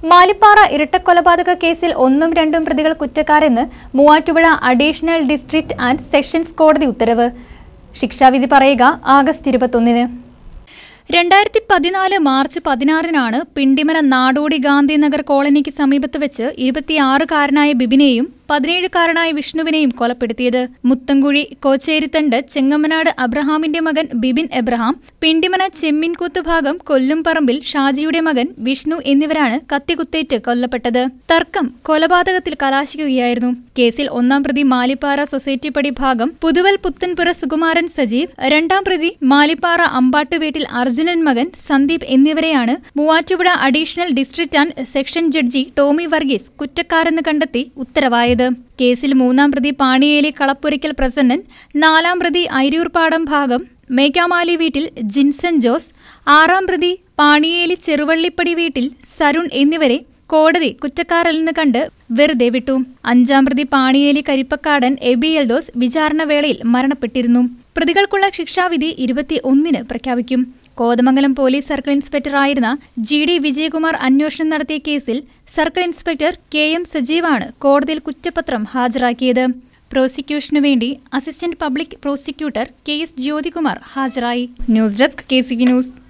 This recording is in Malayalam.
മാലിപ്പാറ ഇരട്ടക്കൊലപാതക കേസിൽ ഒന്നും രണ്ടും പ്രതികൾ കുറ്റക്കാരെന്ന് Muvattupuzha additional district and sessions കോടതി ഉത്തരവ് ശിക്ഷാവിധി പറയുക ആഗസ്റ്റ് ഇരുപത്തൊന്നിന് രണ്ടായിരത്തി പതിനാല് മാർച്ച് പതിനാറിനാണ് പിണ്ടിമന നാടോടി ഗാന്ധിനഗർ കോളനിക്ക് സമീപത്ത് വെച്ച് ഇരുപത്തിയാറുകാരനായ ബിബിനെയും പതിനേഴുകാരനായ വിഷ്ണുവിനെയും കൊലപ്പെടുത്തിയത് മുത്തൻകുഴി കോച്ചേരിത്തണ്ട് ചെങ്ങമ്മനാട് അബ്രഹാമിന്റെ മകൻ ബിബിൻ എബ്രഹാം പിണ്ടിമന ചെമ്മിൻകൂത്ത് ഭാഗം കൊല്ലുംപറമ്പിൽ ഷാജിയുടെ മകൻ വിഷ്ണു എന്നിവരാണ് കത്തികുത്തേറ്റ് കൊല്ലപ്പെട്ടത് തർക്കം കൊലപാതകത്തിൽ കലാശിക്കുകയായിരുന്നു കേസിൽ ഒന്നാം പ്രതി മാലിപ്പാറ സൊസൈറ്റി പടി ഭാഗം പുതുവൽ പുത്തൻപുര സുകുമാരൻ സജീവ് രണ്ടാം പ്രതി മാലിപ്പാറ അമ്പാട്ട് വീട്ടിൽ അർജുനൻ മകൻ സന്ദീപ് എന്നിവരെയാണ് Muvattupuzha additional district and section judge Tomy Varghese കുറ്റക്കാരെന്ന് കണ്ടെത്തി ഉത്തരവായത് കേസിൽ മൂന്നാം പ്രതി പാണിയേലി കളപ്പുരയ്ക്കൽ പ്രസന്നൻ നാലാം പ്രതി അയിരൂർപ്പാടം ഭാഗം മേഘാമാലി വീട്ടിൽ ജിൻസൺ ജോസ് ആറാം പ്രതി പാണിയേലി ചെറുവള്ളിപ്പടി വീട്ടിൽ സരുൺ എന്നിവരെ കോടതി കുറ്റക്കാരല്ലെന്ന് കണ്ട് വെറുതെ വിട്ടു അഞ്ചാം പ്രതി പാണിയേലി കരിപ്പക്കാടൻ എബി എൽദോസ് വിചാരണവേളയിൽ മരണപ്പെട്ടിരുന്നു പ്രതികൾക്കുള്ള ശിക്ഷാവിധി ഇരുപത്തി ഒന്നിന് പ്രഖ്യാപിക്കും കോതമംഗലം പോലീസ് സർക്കിൾ ഇൻസ്പെക്ടറായിരുന്ന ജി ഡി വിജയകുമാർ അന്വേഷണം നടത്തിയ കേസിൽ സർക്കിൾ ഇൻസ്പെക്ടർ കെ എം സജീവാണ് കോടതിയിൽ കുറ്റപത്രം ഹാജരാക്കിയത് പ്രോസിക്യൂഷനു വേണ്ടി assistant public prosecutor K S Jyothikumar ഹാജരായി news desk K C news